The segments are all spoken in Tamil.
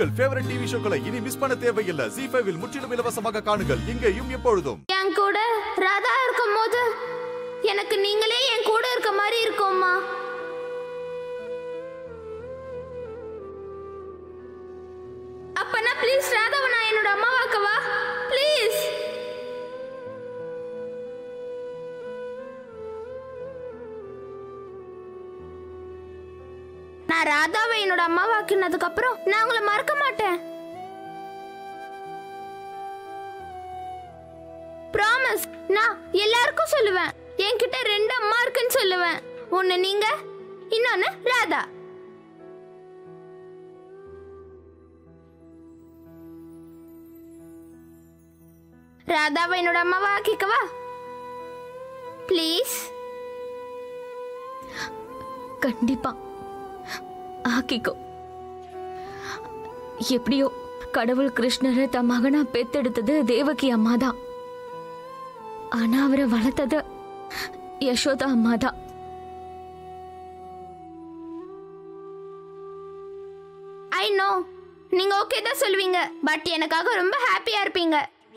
உங்கள் ஃபேவரட் டிவி ஷோக்களை இனி மிஸ் பண்ண தேவையில்லை ஜி ஃபைவில் முற்றிலும் இலவசமாக காணுங்கள் இங்கேயும் எப்பொழுதும் என் கூட ராதா இருக்கும் போது எனக்கு நீங்களே என் கூட இருக்க மாதிரி இருக்கும்மா அப்பனா ப்ளீஸ் ராதாவை நான் என்னோட அம்மாவாக்கவா ப்ளீஸ் நான் ராதாவை என்னோட அம்மாவாக்குனதுக்கு அப்புறம் நான் உங்களை மறக்க மாட்டேன் ப்ராமிஸ் நான் எல்லாருக்கும் சொல்லுவேன் என்கிட்ட ரெண்டு அம்மா இருக்குன்னு சொல்லுவேன் ஒன்னு நீங்க இன்னொன்னு ராதா ராதாவை என்னோட அம்மாவா ஆக்கிக்கவா ப்ளீஸ் கண்டிப்பா ஆக்கிக்கோ எப்படியோ கடவுள் கிருஷ்ணரை தன் மகனா பெத்தெடுத்தது தேவகி அம்மா தான் ஆனா அவரை வளர்த்தது யசோதா அம்மா தான் ஐ நோ நீங்க ஓகே தான் சொல்லுவீங்க பட் எனக்காக ரொம்ப ஹாப்பியா இருப்பீங்க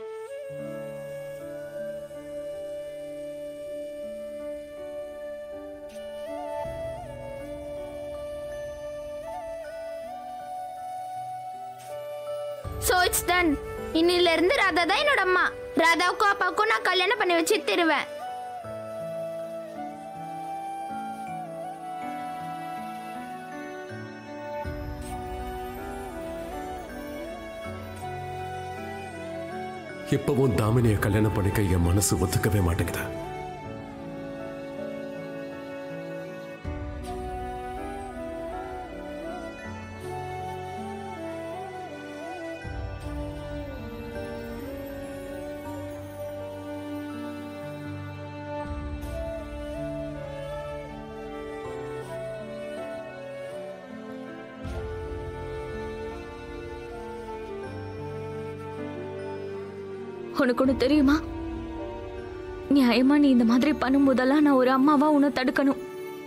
சோ இட்ஸ் டன் இன்னில இருந்து ராதா தான் என்னோட அம்மா ராதாவுக்கும் அப்பாவுக்கும் நான் கல்யாணம் பண்ணி வச்சு தருவேன் இப்பவும் தாமினியை கல்யாணம் பண்ணிக்க என் மனசு ஒத்துக்கவே மாட்டேங்குது உனக்கு ஒண்ணு தெரியுமா நியாயமா நீ இந்த மாதிரி பண்ணும்போதெல்லாம் நான் ஒரு அம்மாவா உன்னை தடுக்கணும்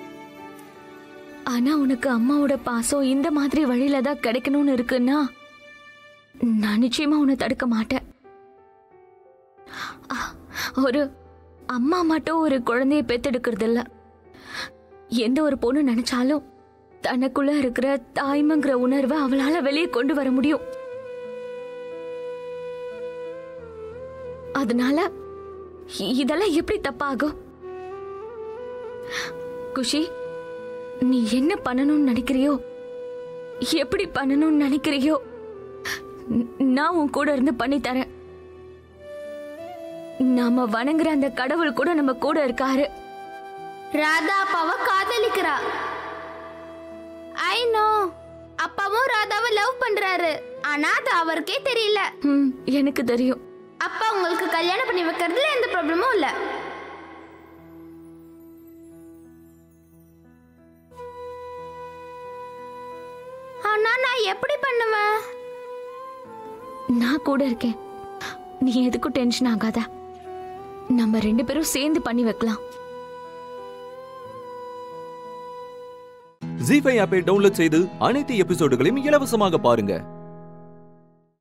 ஆனா உனக்கு அம்மாவோட பாசம் இந்த மாதிரி வழியில தான் கிடைக்கணும்னு இருக்குன்னா நான் நிச்சயமா உன்னை தடுக்க மாட்டேன் ஆ, ஒரு அம்மா மட்டும் ஒரு குழந்தைய பெத்தெடுக்கிறது இல்ல எந்த ஒரு பொண்ணு நினைச்சாலும் தனக்குள்ள இருக்கிற தாய்மைங்கிற உணர்வை அவளால வெளியே கொண்டு வர முடியும் அதனால இ- இதெல்லாம் எப்படி தப்பாகும் குஷி நீ என்ன பண்ணணும்னு நினைக்கிறியோ எப்படி பண்ணணும்னு நினைக்கிறியோ ந- நான் உன் கூட இருந்து பண்ணி தரேன் நாம வணங்குற அந்த கடவுள் கூட நம்ம கூட இருக்காரு ராதா அப்பாவை காதலிக்கிறா ஐ நோ அப்பாவும் ராதாவை லவ் பண்றாரு ஆனா அது அவருக்கே தெரியல ம் எனக்கு தெரியும் அப்பா உங்களுக்கு கல்யாணம் பண்ணி வைக்கிறதுல எந்த ப்ராப்ளமும் இல்ல ஆனா நான் எப்படி பண்ணுவேன் நான் கூட இருக்கேன் நீ எதுக்கும் டென்ஷன் ஆகாத நம்ம ரெண்டு பேரும் சேர்ந்து பண்ணி வைக்கலாம் ஜி ஃபைவ் ஆப்பை டவுன்லோட் செய்து அனைத்து எபிசோடுகளையும் இலவசமாக பாருங்க